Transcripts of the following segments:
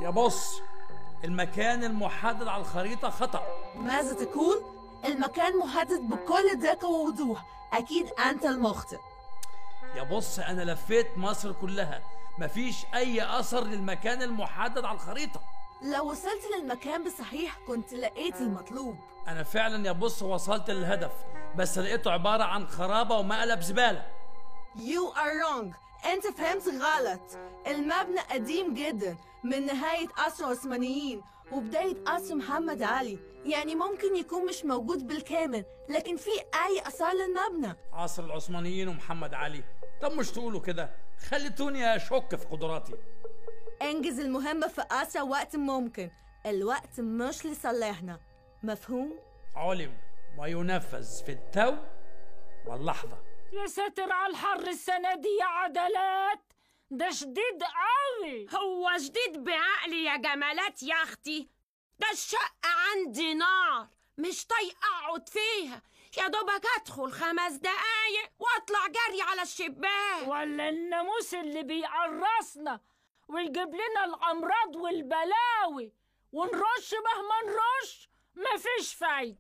يا بص المكان المحدد على الخريطة خطأ ماذا تقول؟ المكان محدد بكل دقة ووضوح أكيد أنت المخطئ يا بص أنا لفيت مصر كلها مفيش أي أثر للمكان المحدد على الخريطة لو وصلت للمكان بصحيح كنت لقيت المطلوب أنا فعلا يا بص وصلت للهدف بس لقيته عبارة عن خرابة ومقلب زبالة You are wrong أنت فهمت غلط المبنى قديم جدا من نهاية عصر العثمانيين وبداية عصر محمد علي يعني ممكن يكون مش موجود بالكامل لكن في أي آثار للمبنى عصر العثمانيين ومحمد علي طب مش تقولوا كده خليتوني أشك في قدراتي انجز المهمة في أسرع وقت ممكن الوقت مش لصالحنا مفهوم؟ علم وينفذ في التو واللحظة يا ساتر على الحر السنة دي يا عدلات ده شديد قوي هو جديد بعقلي يا جمالات يا اختي ده الشقة عندي نار مش طايقة اقعد فيها يا دوبك ادخل خمس دقايق واطلع جري على الشباك ولا الناموس اللي بيقرصنا ويجيب لنا الامراض والبلاوي ونرش مهما نرش مفيش فايدة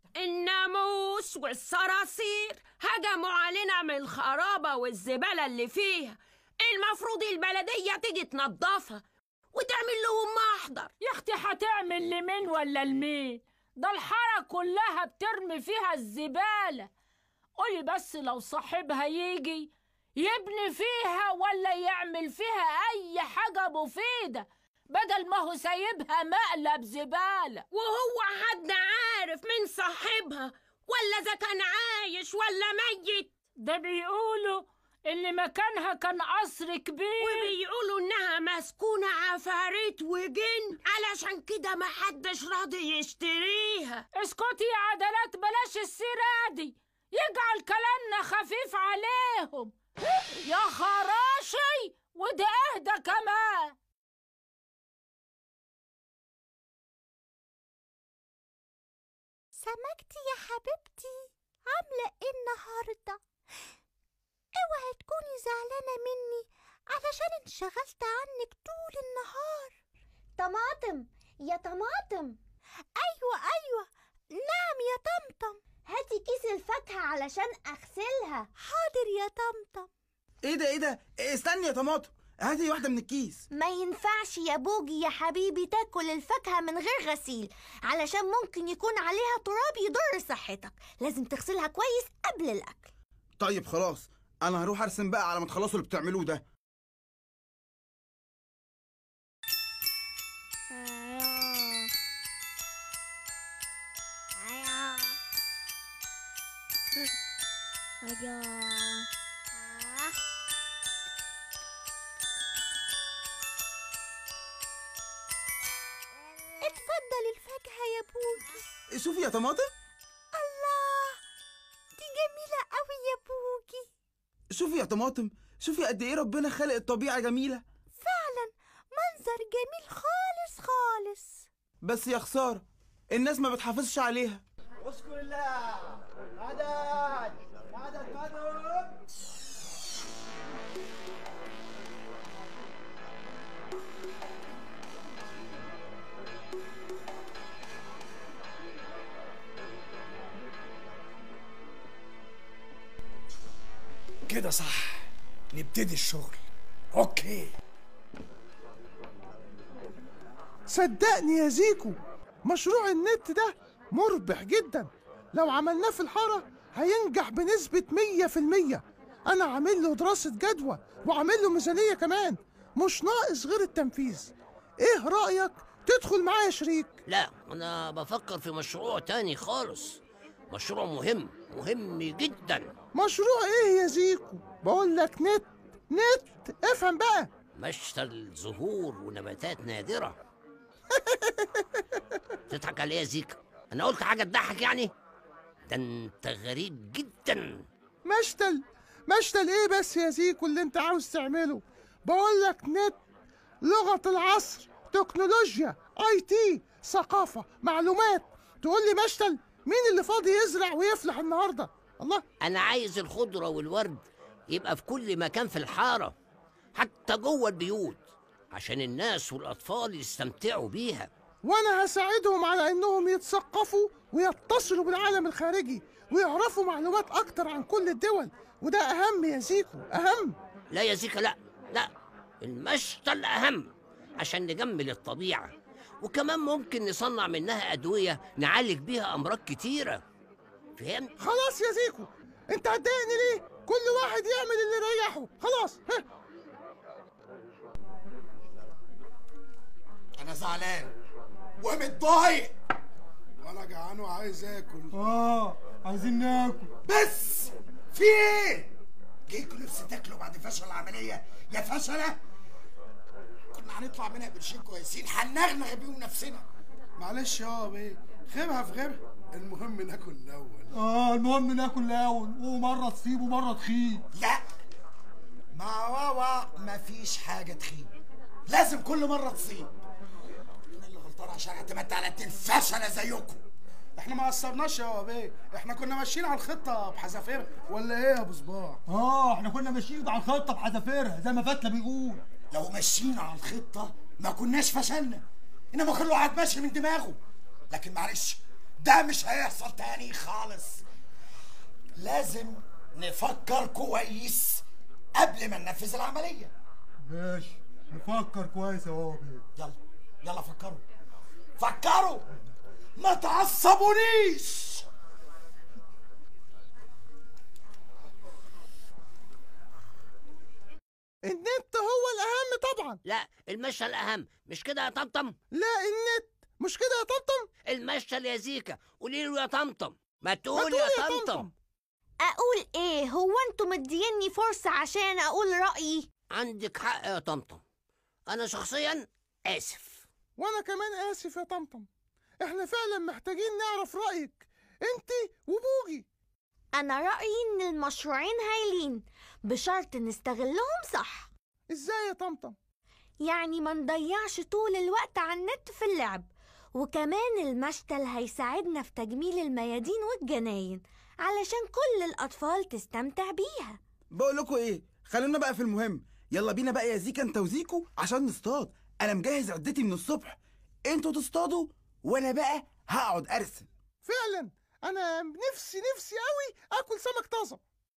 الناموس والصراصير هجموا علينا من الخرابة والزبالة اللي فيها المفروض البلدية تيجي تنظفها وتعمل لهم محضر يا اختي هتعمل لمين ولا لمين ده الحارة كلها بترمي فيها الزبالة قولي بس لو صاحبها يجي يبني فيها ولا يعمل فيها أي حاجة مفيدة بدل ما هو سايبها مقلب زبالة وهو حد عارف مين صاحبها ولا إذا كان عايش ولا ميت ده بيقولوا اللي مكانها كان قصر كبير وبيقولوا إنها مسكونة عفاريت وجن علشان كده محدش راضي يشتريها اسكتي يا عدلات بلاش السيرة دي يجعل كلامنا خفيف عليهم يا خراشي وده اهدى كمان سمكتي يا حبيبتي عاملة ايه النهاردة؟ اوعي تكوني زعلانة مني علشان انشغلت عنك طول النهار طماطم يا طماطم ايوه ايوه نعم يا طمطم هاتي كيس الفاكهة علشان أغسلها حاضر يا طمطم ايه ده ايه ده إيه استني يا طماطم هاتي واحده من الكيس ما ينفعش يا بوجي يا حبيبي تاكل الفاكهة من غير غسيل علشان ممكن يكون عليها تراب يضر صحتك لازم تغسلها كويس قبل الأكل طيب خلاص انا هروح ارسم بقى على ما تخلصوا اللي بتعملوه ده اتفضل الفاكهة يا بوجي شوفي يا طماطم الله دي جميلة قوي يا بوجي شوفي يا طماطم شوفي قد ايه ربنا خلق الطبيعه جميله فعلا منظر جميل خالص خالص بس يا خساره الناس ما بتحافظش عليها اذكر الله عدد عدد عدد كده صح نبتدي الشغل اوكي صدقني يا زيكو مشروع النت ده مربح جدا لو عملناه في الحارة هينجح بنسبة مية في المية أنا عامل له دراسة جدوى وعامل له ميزانية كمان مش ناقص غير التنفيذ إيه رأيك تدخل معايا شريك لا أنا بفكر في مشروع تاني خالص مشروع مهم مهم جدا مشروع إيه يا زيكو بقول لك نت نت افهم بقى مشتل زهور ونباتات نادرة تضحك عليا يا زيكا أنا قلت حاجة تضحك يعني ده أنت غريب جدا مشتل مشتل ايه بس يا زيكو اللي انت عاوز تعمله بقول لك نت لغة العصر تكنولوجيا اي تي ثقافة معلومات تقول لي مشتل مين اللي فاضي يزرع ويفلح النهاردة الله أنا عايز الخضرة والورد يبقى في كل مكان في الحارة حتى جوه البيوت عشان الناس والأطفال يستمتعوا بيها وانا هساعدهم على انهم يتثقفوا ويتصلوا بالعالم الخارجي ويعرفوا معلومات اكتر عن كل الدول وده اهم يا زيكو اهم لا يا زيكا لا لا المشتى الأهم عشان نجمل الطبيعة وكمان ممكن نصنع منها أدوية نعالج بيها أمراض كتيرة فهمت؟ خلاص يا زيكو انت هتضايقني ليه كل واحد يعمل اللي يريحه خلاص ها انا زعلان ومتضايق وانا جعان وعايز اكل اه عايزين ناكل بس في ايه جيتوا نفسي تاكلوا بعد فشل العمليه يا فشله كنا هنطلع منها قرشين كويسين هنغنغ بيهم نفسنا معلش يا بيه خيبها في غيرها المهم ناكل الاول اه المهم ناكل الاول ومره تصيب ومره تخيب لا مع واوا مفيش حاجه تخيب لازم كل مره تصيب انا اللي غلطان عشان اعتمدت على اتنين فشله زيكم احنا ما قصرناش يا بيه احنا كنا ماشيين على الخطه بحذافيرها ولا ايه يا ابو صباع اه احنا كنا ماشيين على الخطه بحذافيرها زي ما فتله بيقول لو ماشيين على الخطه ما كناش فشلنا انما كل واحد ماشي من دماغه لكن معلش ده مش هيحصل تاني خالص لازم نفكر كويس قبل ما ننفذ العمليه ماشي نفكر كويس يا بابا يلا يلا فكروا فكروا ما تعصبونيش النت هو الاهم طبعا لا المشتى الأهم مش كده يا طمطم؟ لا النت مش كده يا طمطم المشتى يا زيكا قولي له يا طمطم ما ما تقول تقول يا يا طمطم اقول ايه هو انتوا مديني فرصة عشان اقول رأيي عندك حق يا طمطم أنا شخصيا آسف وانا كمان اسف يا طمطم احنا فعلا محتاجين نعرف رايك انت وبوجي انا رأيي ان المشروعين هايلين بشرط نستغلهم صح ازاي يا طمطم يعني ما نضيعش طول الوقت على النت في اللعب وكمان المشتل هيساعدنا في تجميل الميادين والجناين علشان كل الأطفال تستمتع بيها بقول لكم ايه خلونا بقى في المهم يلا بينا بقى يا زيكا انت وزيكو عشان نصطاد انا مجهز عدتي من الصبح انتوا تصطادوا وانا بقى هقعد ارسم فعلا انا نفسي نفسي قوي اكل سمك طازه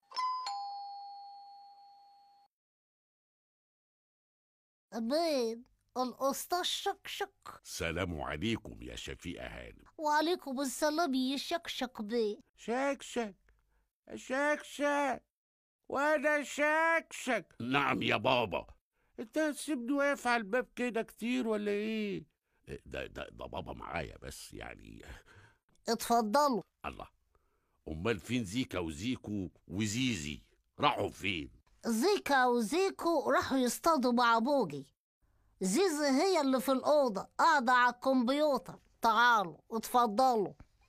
بيض الأسطى شكشك سلام عليكم يا شفيقة هانم وعليكم السلام يا شكشك بيه شكشك شكشك وانا شكشك نعم يا بابا انت هتسيبني واقف على الباب كده كتير ولا ايه ده ده ده بابا معايا بس يعني اتفضلوا الله امال فين زيكا وزيكو وزيزي راحوا فين زيكا وزيكو راحوا يصطادوا مع بوجي زيزي هي اللي في الأوضة قاعدة على الكمبيوتر تعالوا اتفضلوا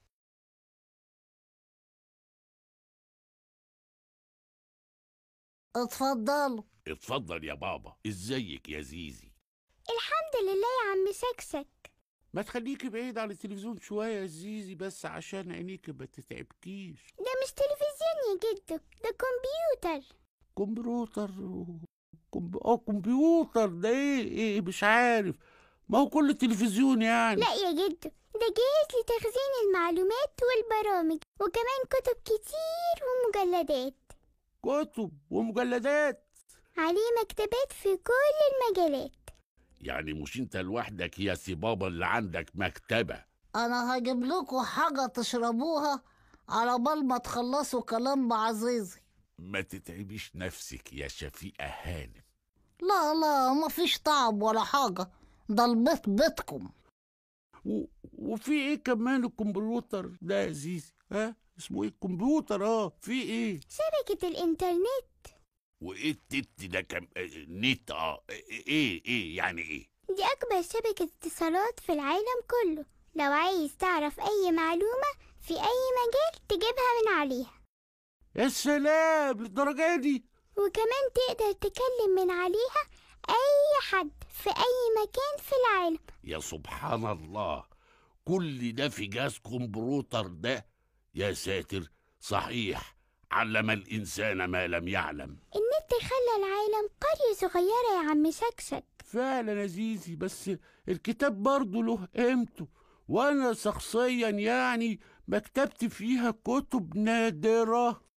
اتفضلوا اتفضل يا بابا ازيك يا زيزي الحمد لله يا عم سكسك ما تخليكي بعيد عن التلفزيون شوية يا زيزي بس عشان عينيك ما تتعبكيش ده مش تلفزيون يا جدو ده كمبيوتر كمبيوتر كمب... اه كمبيوتر ده ايه ايه مش عارف ما هو كل تلفزيون يعني لا يا جدو ده جهاز لتخزين المعلومات والبرامج وكمان كتب كتير ومجلدات كتب ومجلدات عليه مكتبات في كل المجالات يعني مش انت لوحدك يا سي بابا اللي عندك مكتبة انا هجيب لكم حاجة تشربوها على بال ما تخلصوا كلام بعزيزي ما تتعبيش نفسك يا شفيقة هانم لا لا مفيش تعب ولا حاجة ده البيت بيتكم و... وفي ايه كمان الكمبيوتر ده يا زيزي ها اسمه ايه الكمبيوتر اه في ايه شبكة الإنترنت وايه التت ده كم آه، نت اه ايه ايه يعني ايه دي أكبر شبكة اتصالات في العالم كله لو عايز تعرف أي معلومة في أي مجال تجيبها من عليها يا سلام للدرجة دي وكمان تقدر تكلم من عليها أي حد في أي مكان في العالم يا سبحان الله كل ده في جهاز كمبيوتر ده يا ساتر صحيح علم الإنسان ما لم يعلم النت خلى العالم قرية صغيرة يا عم شكشك فعلا يا زيزي بس الكتاب برضه له قيمته وانا شخصيا يعني مكتبتي فيها كتب نادرة